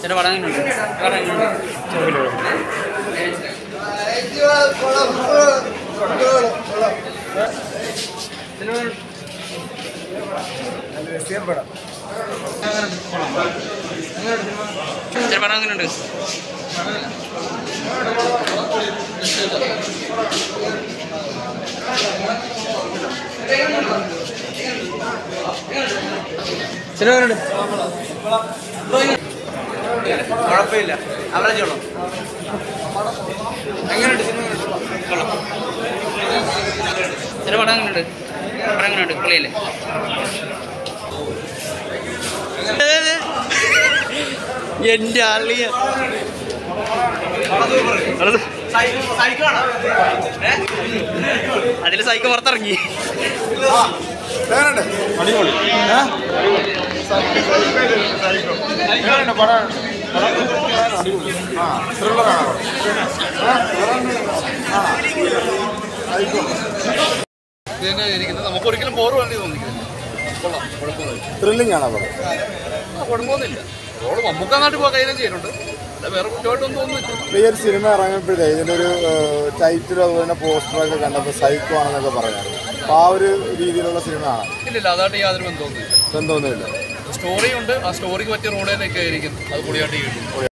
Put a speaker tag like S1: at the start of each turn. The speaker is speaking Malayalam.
S1: ചേട്ടാ പടം എങ്ങനെയുണ്ട് പടം എങ്ങനെയുണ്ട് ചേട്ടാ പടം എങ്ങനെയുണ്ട് സിനിമ എങ്ങനെയുണ്ട് കുഴപ്പമില്ല അവറേജ് ഉള്ളു എങ്ങനെയുണ്ട് സിനിമ കൊള്ളാം ചില പടം എങ്ങനെയുണ്ട് പടം എങ്ങനെയുണ്ട് പൊളിയല്ലേ എൻ്റെ അളിയ അതിൽ സൈക്കിൾ പുറത്തിറങ്ങി
S2: അടിപൊളി എങ്ങനെയുണ്ട് പടം അടിപൊളി ആ ത്രില്ലറാണ്
S3: നമുക്ക് ഒരിക്കലും ബോർ വേണ്ടി തോന്നിക്കില്ല കൊള്ളാം കുഴപ്പമൊന്നുമില്ല
S2: ത്രില്ലിംഗ് ആണ് പടം
S3: ആ, കുഴപ്പമൊന്നുമില്ല റോഡ് നമുക്ക് നാട്ടിൽ പോകാൻ കൈകാര്യം ചെയ്യുന്നുണ്ട് അല്ല വേറെ കുറ്റമായിട്ടൊന്നും തോന്നുന്നില്ല
S2: ഈ ഒരു സിനിമ ഇറങ്ങിയപ്പോഴേ ഇതിൻ്റെ ഒരു ടൈറ്റിലും അതുപോലെ തന്നെ പോസ്റ്ററൊക്കെ കണ്ടപ്പോൾ സൈക്കോ ആണെന്നൊക്കെ പറഞ്ഞായിരുന്നു അപ്പോൾ ആ ഒരു രീതിയിലുള്ള സിനിമ ആണ്
S3: ഇല്ലില്ല അതായിട്ട് യാതൊരു ബന്ധമൊന്നുമില്ല
S2: ബന്ധമൊന്നുമില്ല
S3: സ്റ്റോറിയുണ്ട് ആ സ്റ്റോറിക്ക് പറ്റിയ റോഡിലേക്ക് ആയിരിക്കും അത് പൊളിയായിട്ട് കിട്ടും